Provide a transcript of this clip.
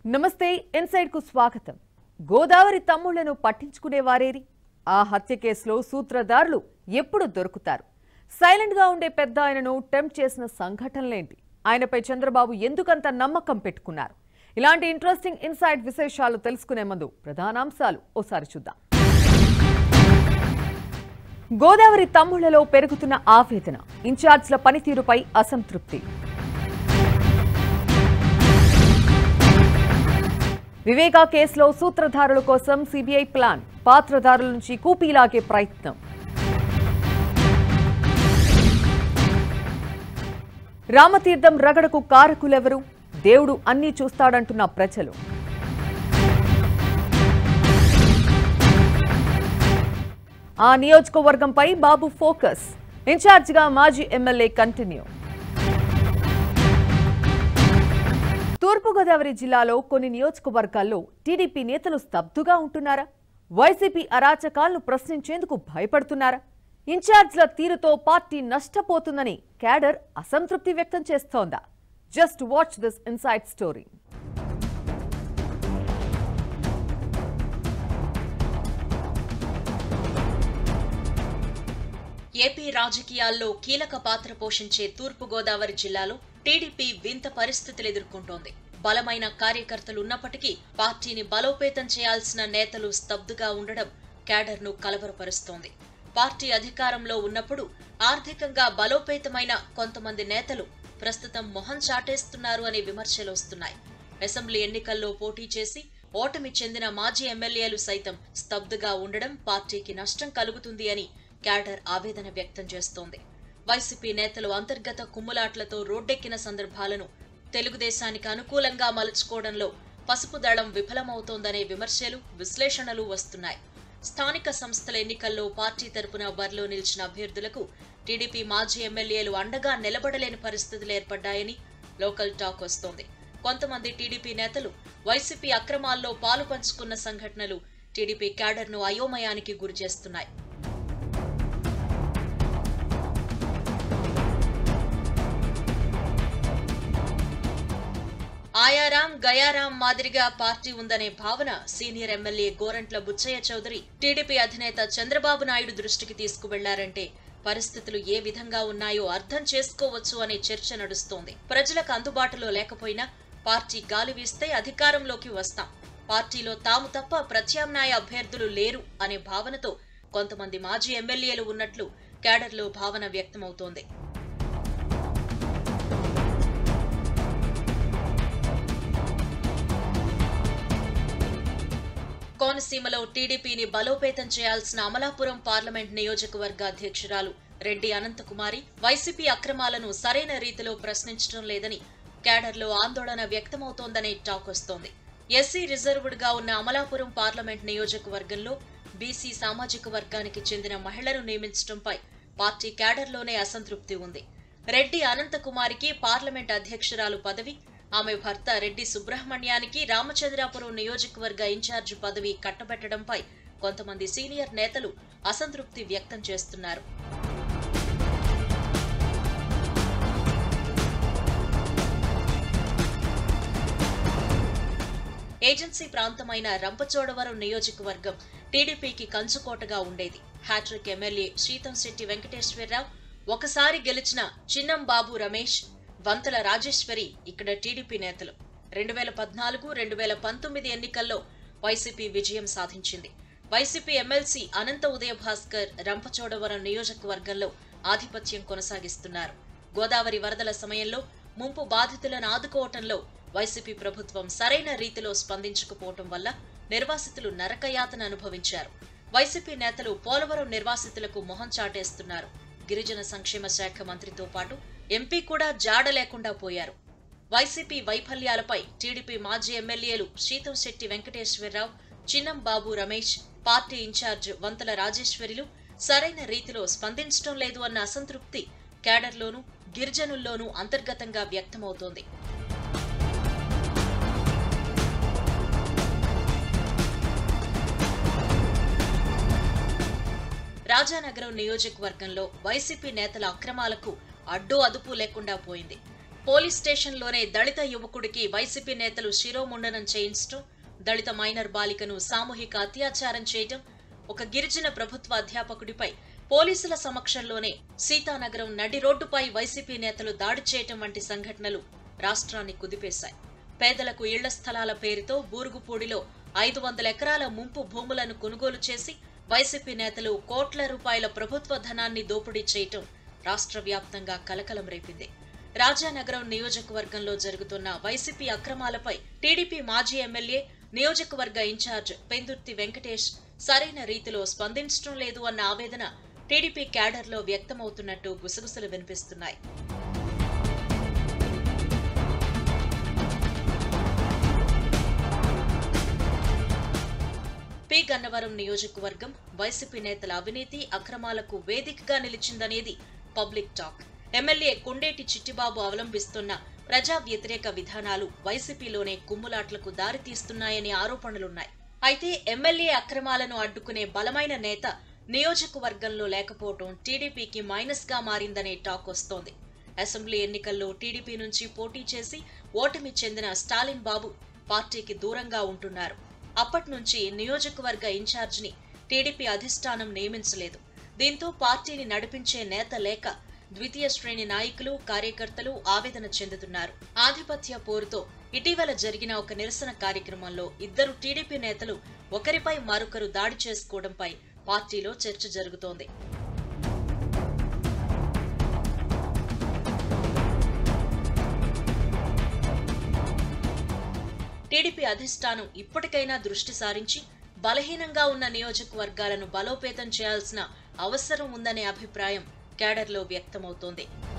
నమస్తే ఇన్సైడ్ కు స్వాగతం గోదావరి తమ్ముళ్లను పట్టించుకునేవారేరి ఆ హత్య కేసులో సూత్రధారులు ఎప్పుడు దొరుకుతారు సైలెంట్ గా ఉండే పెద్ద ఆయనను టెంప్ట్ చేసిన సంఘటనలేంటి ఆయనపై చంద్రబాబు ఎందుకంత నమ్మకం పెట్టుకున్నారు ఇలాంటి ఇంట్రెస్టింగ్ ఇన్సైడ్ విశేషాలు తెలుసుకునే ముందు ప్రధానాంశాలు ఓసారి చూద్దాం గోదావరి తమ్ముళ్లలో పెరుగుతున్న ఆవేదన ఇన్ఛార్జ్ల పనితీరుపై అసంతృప్తి వివేకా కేసులో సూత్రధారుల కోసం సిబిఐ ప్లాన్ పాత్రధారుల నుంచి కూపీలాగే ప్రయత్నం రామతీర్థం రగడకు కారకులెవరు దేవుడు అన్నీ చూస్తాడంటున్న ప్రజలు ఆ నియోజకవర్గంపై బాబు ఫోకస్ ఇన్ఛార్జిగా మాజీ ఎమ్మెల్యే కంటిన్యూ తూర్పుగోదావరి జిల్లాలో కొన్ని నియోజకవర్గాల్లో టీడీపీ నేతలు స్తబ్దుగా ఉంటున్నారా వైసీపీ అరాచకాలను ప్రశ్నించేందుకు భయపడుతున్నారా ఇన్ఛార్జ్ల తీరుతో పార్టీ నష్టపోతుందని క్యాడర్ అసంతృప్తి వ్యక్తం చేస్తోందా just watch this inside story AP రాజకీయాల్లో కీలక పాత్ర పోషించే తూర్పు గోదావరి జిల్లాలో టీడీపీ వింత పరిస్థితులు ఎదుర్కొంటోంది బలమైన కార్యకర్తలు ఉన్నప్పటికీ పార్టీని బలోపేతం చేయాల్సిన నేతలు స్తబ్దుగా ఉండడం క్యాడర్ను కలవరపరుస్తోంది పార్టీ అధికారంలో ఉన్నప్పుడు ఆర్థికంగా బలోపేతమైన కొంతమంది నేతలు ప్రస్తుతం మొహం చాటేస్తున్నారు అనే విమర్శలు వస్తున్నాయి అసెంబ్లీ ఎన్నికల్లో పోటీ చేసి ఓటమి చెందిన మాజీ ఎమ్మెల్యేలు సైతం స్తబ్దుగా ఉండడం పార్టీకి నష్టం కలుగుతుంది అని క్యాడర్ ఆవేదన వ్యక్తం చేస్తోంది వైసీపీ నేతలు అంతర్గత కుమ్ములాట్లతో రోడ్డెక్కిన సందర్భాలను తెలుగుదేశానికి అనుకూలంగా మలుచుకోవడంలో పసుపు దళం విఫలమవుతోందనే విమర్శలు విశ్లేషణలు వస్తున్నాయి స్థానిక సంస్థల ఎన్నికల్లో పార్టీ తరపున బరిలో నిలిచిన అభ్యర్థులకు టీడీపీ మాజీ ఎమ్మెల్యేలు అండగా నిలబడలేని పరిస్థితులు ఏర్పడ్డాయని లోకల్ టాక్ వస్తోంది కొంతమంది టీడీపీ నేతలు వైసీపీ అక్రమాల్లో పాలు పంచుకున్న సంఘటనలు టీడీపీ క్యాడర్ను అయోమయానికి గురిచేస్తున్నాయి ఆయారాం గయారాం మాదిరిగా పార్టీ ఉందనే భావన senior MLA Gorantla Butchaiah Chowdary TDP అధినేత చంద్రబాబు నాయుడు దృష్టికి తీసుకువెళ్లారంటే పరిస్థితులు ఏ విధంగా ఉన్నాయో అర్థం చేసుకోవచ్చు అనే చర్చ నడుస్తోంది ప్రజలకు అందుబాటులో లేకపోయినా పార్టీ గాలి వీస్తే అధికారంలోకి వస్తాం పార్టీలో తాము తప్ప ప్రత్యామ్నాయ అభ్యర్థులు లేరు అనే భావనతో కొంతమంది మాజీ ఎమ్మెల్యేలు ఉన్నట్లు క్యాడర్లో భావన వ్యక్తమవుతోంది కోనసీమలో టీడీపీని బలోపేతం చేయాల్సిన అమలాపురం పార్లమెంట్ నియోజకవర్గ అధ్యక్షురాలు రెడ్డి అనంతకుమారి వైసీపీ అక్రమాలను సరైన రీతిలో ప్రశ్నించడం లేదని క్యాడర్లో ఆందోళన వ్యక్తమవుతోందనే టాక్ వస్తోంది ఎస్సీ రిజర్వ్డ్ గా ఉన్న అమలాపురం పార్లమెంట్ నియోజకవర్గంలో బీసీ సామాజిక వర్గానికి చెందిన మహిళను నియమించడంపై పార్టీ క్యాడర్లోనే అసంతృప్తి ఉంది రెడ్డి అనంతకుమారికి పార్లమెంట్ అధ్యక్షురాలు పదవి ఆమె భర్త రెడ్డి సుబ్రహ్మణ్యానికి రామచంద్రాపురం నియోజకవర్గ ఇన్ఛార్జ్ పదవి కట్టబెట్టడంపై కొంతమంది సీనియర్ నేతలు అసంతృప్తి వ్యక్తం చేస్తున్నారు ఏజెన్సీ ప్రాంతమైన రంపచోడవరం నియోజకవర్గం టీడీపీకి కంచుకోటగా ఉండేది హ్యాట్రిక్ ఎమ్మెల్యే శీతంశెట్టి వెంకటేశ్వరరావు ఒకసారి గెలిచిన చిన్నం బాబు రమేష్ వంతల రాజేశ్వరి ఇక్కడ టీడీపీ నేతలు రెండు వేల పద్నాలుగు రెండు వేల పంతొమ్మిది ఎన్నికల్లో వైసీపీ విజయం సాధించింది వైసీపీ ఎమ్మెల్సీ అనంత ఉదయ భాస్కర్ రంపచోడవరం నియోజకవర్గంలో ఆధిపత్యం కొనసాగిస్తున్నారు గోదావరి వరదల సమయంలో ముంపు బాధితులను ఆదుకోవటంలో వైసీపీ ప్రభుత్వం సరైన రీతిలో స్పందించకపోవటం వల్ల నిర్వాసితులు నరకయాతన అనుభవించారు వైసీపీ నేతలు పోలవరం నిర్వాసితులకు మొహం చాటేస్తున్నారు గిరిజన సంక్షేమ శాఖ మంత్రితో పాటు ఎంపీ కూడా జాడ లేకుండా పోయారు వైసీపీ వైఫల్యాలపై టీడీపీ మాజీ ఎమ్మెల్యేలు శీతంశెట్టి వెంకటేశ్వరరావు చిన్నం బాబు రమేష్ పార్టీ ఇన్ఛార్జ్ వంతల రాజేశ్వరిలు సరైన రీతిలో స్పందించడం లేదు అన్న అసంతృప్తి క్యాడర్లోనూ గిరిజనుల్లోనూ అంతర్గతంగా వ్యక్తమవుతోంది రాజానగరం నియోజకవర్గంలో వైసీపీ నేతల అక్రమాలకు అడ్డు అదుపు లేకుండా పోయింది పోలీస్ స్టేషన్లోనే దళిత యువకుడికి వైసీపీ నేతలు శిరోముండనం చేయించడం దళిత మైనర్ బాలికను సామూహిక అత్యాచారం చేయటం ఒక గిరిజన ప్రభుత్వ అధ్యాపకుడిపై పోలీసుల సమక్షంలోనే సీతానగరం నడి రోడ్డుపై వైసీపీ నేతలు దాడి చేయటం వంటి సంఘటనలు రాష్ట్రాన్ని కుదిపేశాయి పేదలకు ఇళ్ల స్థలాల పేరుతో బూరుగుపూడిలో ఐదు వందల ఎకరాల ముంపు భూములను కొనుగోలు చేసి వైసీపీ నేతలు కోట్ల రూపాయల ప్రభుత్వ ధనాన్ని దోపిడీ చేయటం రాష్ట్ర వ్యాప్తంగా కలకలం రేపింది రాజానగరం నియోజకవర్గంలో జరుగుతున్న వైసీపీ అక్రమాలపై టీడీపీ మాజీ ఎమ్మెల్యే నియోజకవర్గ ఇన్ఛార్జ్ పెందుర్తి వెంకటేష్ సరైన రీతిలో స్పందించడం లేదు అన్న ఆవేదన టీడీపీ క్యాడర్లో వ్యక్తమవుతున్నట్టు గుసగుసలు వినిపిస్తున్నాయి పి గన్నవరం నియోజకవర్గం వైసీపీ నేతల అవినీతి అక్రమాలకు వేదికగా నిలిచిందనేది public talk MLA Kondeti Chittibabu అవలంబిస్తున్న ప్రజా వ్యతిరేక విధానాలు వైసీపీలోనే కుమ్ములాట్లకు దారితీస్తున్నాయనే ఆరోపణలున్నాయి అయితే ఎమ్మెల్యే అక్రమాలను అడ్డుకునే బలమైన నేత నియోజకవర్గంలో లేకపోవడం టీడీపీకి మైనస్ గా మారిందనే టాక్ వస్తోంది అసెంబ్లీ ఎన్నికల్లో టీడీపీ నుంచి పోటీ చేసి ఓటమి చెందిన స్టాలిన్ బాబు పార్టీకి దూరంగా ఉంటున్నారు అప్పటి నుంచి నియోజకవర్గ ఇన్ఛార్జిని టీడీపీ అధిష్టానం నియమించలేదు దీంతో పార్టీని నడిపించే నేత లేక ద్వితీయ శ్రేణి నాయకులు కార్యకర్తలు ఆవేదన చెందుతున్నారు ఆధిపత్య పోరుతో ఇటీవల జరిగిన ఒక నిరసన కార్యక్రమంలో ఇద్దరు టీడీపీ నేతలు ఒకరిపై మరొకరు దాడి చేసుకోవడంపై పార్టీలో చర్చ జరుగుతోంది టీడీపీ అధిష్టానం ఇప్పటికైనా దృష్టి సారించి బలహీనంగా ఉన్న నియోజకవర్గాలను బలోపేతం చేయాల్సిన అవసరం ఉందనే అభిప్రాయం కేడర్లో వ్యక్తమవుతోంది